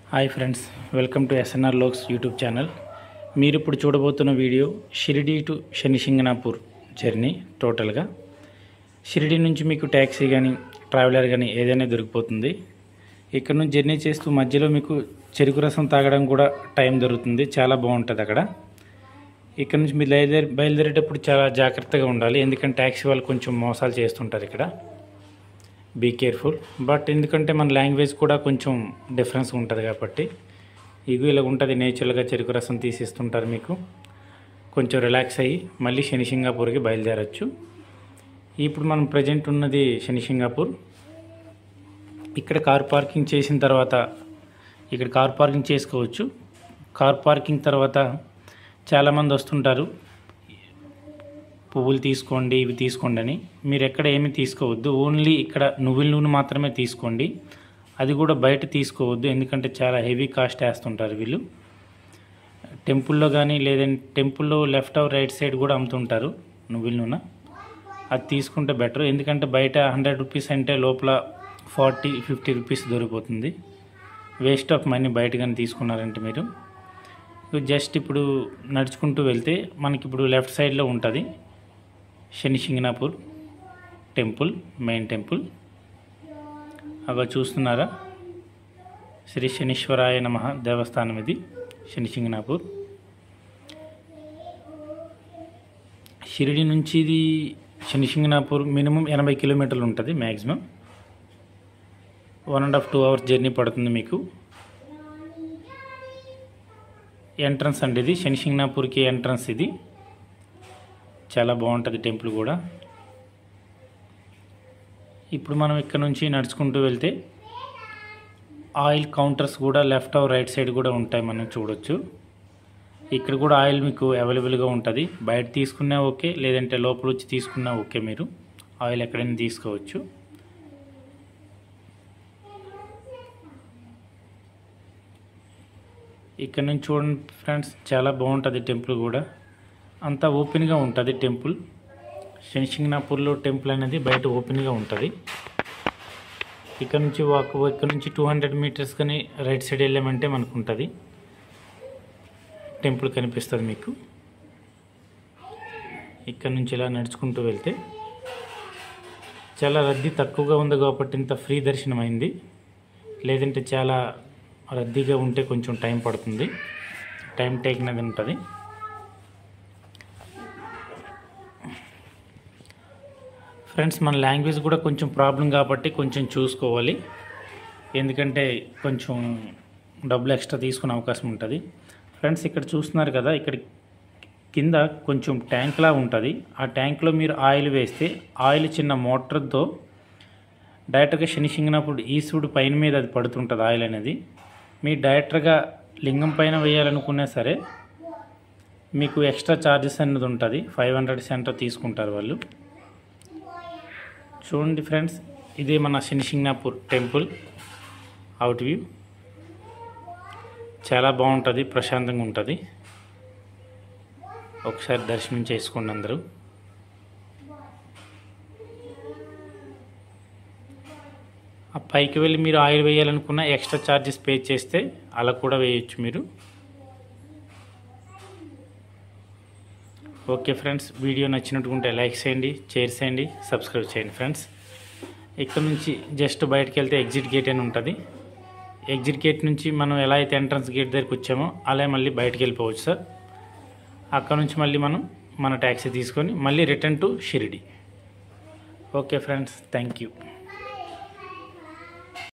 hi friends welcome to SNR లోక్స్ YouTube channel మీరు ఇప్పుడు చూడబోతున్న video Shirdi to Shanisinganapur journey టోటల్గా షిరిడి నుంచి మీకు ట్యాక్సీ కానీ ట్రావెలర్ కానీ ఏదైనా దొరికిపోతుంది ఇక్కడ నుంచి జర్నీ చేస్తూ మధ్యలో మీకు చెరుకు రసం తాగడం కూడా టైం దొరుకుతుంది చాలా బాగుంటుంది అక్కడ ఇక్కడ నుంచి మీరు బయలుదేరి బయలుదేరేటప్పుడు చాలా జాగ్రత్తగా ఉండాలి ఎందుకంటే ట్యాక్సీ వాళ్ళు కొంచెం మోసాలు చేస్తుంటారు ఇక్కడ బీ కేర్ఫుల్ బట్ ఎందుకంటే మన లాంగ్వేజ్ కూడా కొంచెం డిఫరెన్స్ ఉంటుంది కాబట్టి ఇగు ఇలా ఉంటుంది నేచురల్గా చెరుకు రసం తీసిస్తుంటారు మీకు కొంచెం రిలాక్స్ అయ్యి మళ్ళీ శని సింగాపూర్కి బయలుదేరచ్చు ఇప్పుడు మనం ప్రజెంట్ ఉన్నది శని సింగాపూర్ ఇక్కడ కార్ పార్కింగ్ చేసిన తర్వాత ఇక్కడ కార్ పార్కింగ్ చేసుకోవచ్చు కార్ పార్కింగ్ తర్వాత చాలామంది వస్తుంటారు పువ్వులు తీసుకోండి ఇవి తీసుకోండి అని మీరు ఎక్కడ ఏమీ తీసుకోవద్దు ఓన్లీ ఇక్కడ నువ్వుల నూనె మాత్రమే తీసుకోండి అది కూడా బయట తీసుకోవద్దు ఎందుకంటే చాలా హెవీ కాస్ట్ వేస్తుంటారు వీళ్ళు టెంపుల్లో కానీ లేదంటే టెంపుల్లో లెఫ్ట్ ఆర్ రైట్ సైడ్ కూడా అమ్ముతుంటారు నువ్వుల నూనె అది తీసుకుంటే బెటర్ ఎందుకంటే బయట హండ్రెడ్ రూపీస్ అంటే లోపల ఫార్టీ ఫిఫ్టీ రూపీస్ దొరికిపోతుంది వేస్ట్ ఆఫ్ మనీ బయట కానీ తీసుకున్నారంటే మీరు జస్ట్ ఇప్పుడు నడుచుకుంటూ వెళ్తే మనకి ఇప్పుడు లెఫ్ట్ సైడ్లో ఉంటుంది Shani Singanapur temple main temple అవి చూస్తున్నారా శ్రీ శనీశ్వరాయ నమ దేవస్థానం ఇది శని సింగనాపూర్ షిరిడి నుంచి ఇది శని సింగనాపూర్ మినిమం ఎనభై కిలోమీటర్లు ఉంటుంది maximum one and half two hours journey పడుతుంది మీకు ఎంట్రన్స్ అండి ఇది శని సింగనాపూర్కి ఎంట్రన్స్ ఇది చాలా బాగుంటుంది టెంపుల్ కూడా ఇప్పుడు మనం ఇక్కడ నుంచి నడుచుకుంటూ వెళ్తే ఆయిల్ కౌంటర్స్ కూడా లెఫ్ట్ ఆర్ రైట్ సైడ్ కూడా ఉంటాయి మనం చూడొచ్చు ఇక్కడ కూడా ఆయిల్ మీకు అవైలబుల్గా ఉంటుంది బయట తీసుకున్నా ఓకే లేదంటే లోపల వచ్చి తీసుకున్నా ఓకే మీరు ఆయిల్ ఎక్కడైనా తీసుకోవచ్చు ఇక్కడ నుంచి చూడండి ఫ్రెండ్స్ చాలా బాగుంటుంది టెంపుల్ కూడా అంతా ఓపెన్గా ఉంటుంది టెంపుల్ శనిసింగనాపూర్లో టెంపుల్ అనేది బయట ఓపెన్గా ఉంటుంది ఇక్కడ నుంచి వాక్ ఇక్కడ నుంచి టూ హండ్రెడ్ మీటర్స్ కానీ రైట్ సైడ్ వెళ్ళామంటే మనకు ఉంటుంది టెంపుల్ కనిపిస్తుంది మీకు ఇక్కడ నుంచి ఇలా నడుచుకుంటూ వెళ్తే చాలా రద్దీ తక్కువగా ఉంది కాబట్టి ఇంత ఫ్రీ దర్శనం అయింది లేదంటే చాలా రద్దీగా ఉంటే కొంచెం టైం పడుతుంది టైం టేకింగ్ అది ఉంటుంది ఫ్రెండ్స్ మన లాంగ్వేజ్ కూడా కొంచెం ప్రాబ్లం కాబట్టి కొంచెం చూసుకోవాలి ఎందుకంటే కొంచెం డబ్బులు ఎక్స్ట్రా తీసుకునే అవకాశం ఉంటుంది ఫ్రెండ్స్ ఇక్కడ చూస్తున్నారు కదా ఇక్కడ కింద కొంచెం ట్యాంక్లా ఉంటుంది ఆ ట్యాంక్లో మీరు ఆయిల్ వేస్తే ఆయిల్ చిన్న మోటార్తో డైరెక్ట్గా శని సింగినప్పుడు ఈశ్వరుడు పైన మీద అది పడుతుంటుంది ఆయిల్ అనేది మీరు డైరెక్ట్గా లింగం పైన వేయాలనుకున్నా సరే మీకు ఎక్స్ట్రా ఛార్జెస్ అనేది ఉంటుంది ఫైవ్ హండ్రెడ్ సెంటర్ తీసుకుంటారు వాళ్ళు చూడండి ఫ్రెండ్స్ ఇదే మన శనిసింగ్నాపూర్ టెంపుల్ అవుట్ వ్యూ చాలా బాగుంటుంది ప్రశాంతంగా ఉంటుంది ఒకసారి దర్శనం చేసుకోండి అందరూ ఆ పైకి వెళ్ళి మీరు ఆయిల్ వేయాలనుకున్న ఎక్స్ట్రా ఛార్జెస్ పే చేస్తే అలా కూడా వేయచ్చు మీరు ఓకే ఫ్రెండ్స్ వీడియో నచ్చినట్టుకుంటే లైక్ చేయండి షేర్ చేయండి సబ్స్క్రైబ్ చేయండి ఫ్రెండ్స్ ఇక్కడ నుంచి జస్ట్ బయటకు వెళ్తే ఎగ్జిట్ గేట్ అని ఉంటుంది ఎగ్జిట్ గేట్ నుంచి మనం ఎలా అయితే ఎంట్రన్స్ గేట్ దగ్గరికి వచ్చామో అలా మళ్ళీ బయటకు వెళ్ళిపోవచ్చు సార్ అక్కడ నుంచి మళ్ళీ మనం మన ట్యాక్సీ తీసుకొని మళ్ళీ return to Shirdi okay friends thank you